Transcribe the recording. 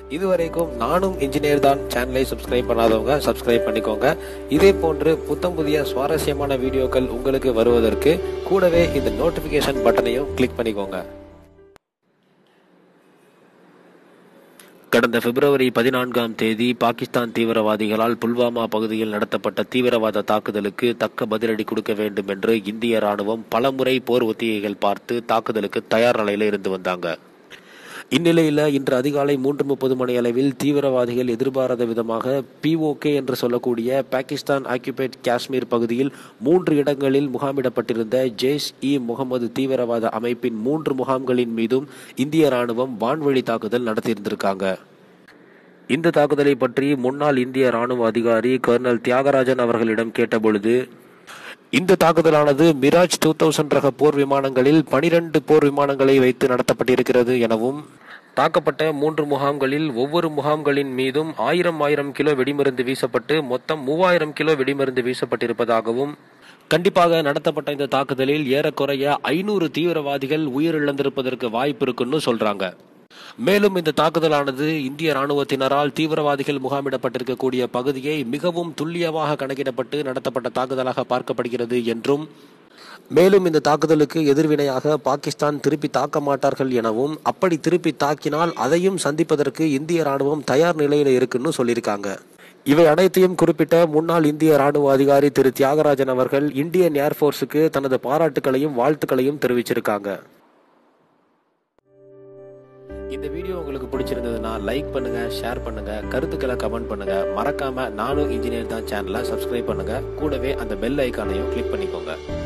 இதுவரைக்கும் நானும் இன்ஜினியர் தான் சேனலை சப்ஸ்கிரைப் பண்ணாதவங்க சப்ஸ்கிரைப் பண்ணிக்கோங்க இதே போன்று புத்தம் புதிய சுவாரஸ்யமான வீடியோக்கள் உங்களுக்கு வருவதற்கு கூடவே இந்த நோட்டிபிகேஷன் பட்டனையும் கிளிக் பண்ணிக்கோங்க கடந்த பிப்ரவரி பதினான்காம் தேதி பாகிஸ்தான் தீவிரவாதிகளால் புல்வாமா பகுதியில் நடத்தப்பட்ட தீவிரவாத தாக்குதலுக்கு தக்க பதிலடி கொடுக்க வேண்டும் என்று இந்திய ராணுவம் பலமுறை போர் ஒத்திகைகள் பார்த்து தாக்குதலுக்கு தயார் நிலையில இருந்து வந்தாங்க இந்நிலையில் இன்று அதிகாலை மூன்று முப்பது மணி அளவில் தீவிரவாதிகள் எதிர்பாராத விதமாக பிஓகே என்று சொல்லக்கூடிய பாகிஸ்தான் ஆக்கியுபைட் காஷ்மீர் பகுதியில் மூன்று இடங்களில் முகாமிடப்பட்டிருந்த ஜெய்ஷ் இ முகமது தீவிரவாத அமைப்பின் மூன்று முகாம்களின் மீதும் இந்திய ராணுவம் வான்வழி தாக்குதல் நடத்தியிருந்திருக்காங்க இந்த தாக்குதலை பற்றி முன்னாள் இந்திய ராணுவ அதிகாரி கர்னல் தியாகராஜன் அவர்களிடம் கேட்டபொழுது இந்த தாக்குதலானது மிராஜ் டூ தௌசண்ட் ரக போர் விமானங்களில் பனிரெண்டு போர் விமானங்களை வைத்து நடத்தப்பட்டிருக்கிறது எனவும் தாக்கப்பட்ட மூன்று முகாம்களில் ஒவ்வொரு முகாம்களின் மீதும் ஆயிரம் ஆயிரம் கிலோ வெடிமருந்து வீசப்பட்டு மொத்தம் மூவாயிரம் கிலோ வெடிமருந்து வீசப்பட்டிருப்பதாகவும் கண்டிப்பாக நடத்தப்பட்ட இந்த தாக்குதலில் ஏறக்குறைய ஐநூறு தீவிரவாதிகள் உயிரிழந்திருப்பதற்கு வாய்ப்பு இருக்குன்னு சொல்றாங்க மேலும் இந்த தாக்குதலானது இந்திய ராணுவத்தினரால் தீவிரவாதிகள் முகாமிடப்பட்டிருக்கக்கூடிய பகுதியை மிகவும் துல்லியமாக கணக்கிடப்பட்டு நடத்தப்பட்ட தாக்குதலாக பார்க்கப்படுகிறது என்றும் மேலும் இந்த தாக்குதலுக்கு எதிர்வினையாக பாகிஸ்தான் திருப்பி தாக்க மாட்டார்கள் எனவும் அப்படி திருப்பி தாக்கினால் அதையும் சந்திப்பதற்கு இந்திய ராணுவம் தயார் நிலையில இருக்குன்னு சொல்லியிருக்காங்க இவை அனைத்தையும் குறிப்பிட்ட முன்னாள் இந்திய ராணுவ அதிகாரி திரு தியாகராஜன் அவர்கள் இந்தியன் ஏர்போர்ஸுக்கு தனது பாராட்டுகளையும் வாழ்த்துக்களையும் தெரிவிச்சிருக்காங்க இந்த வீடியோ உங்களுக்கு பிடிச்சிருந்ததுன்னா லைக் பண்ணுங்க ஷேர் பண்ணுங்க கருத்துக்களை கமெண்ட் பண்ணுங்க மறக்காம நானும் இன்ஜினியர் தான் சேனலை சப்ஸ்கிரைப் பண்ணுங்க கூடவே அந்த பெல் ஐக்கானையும் கிளிக் பண்ணிக்கோங்க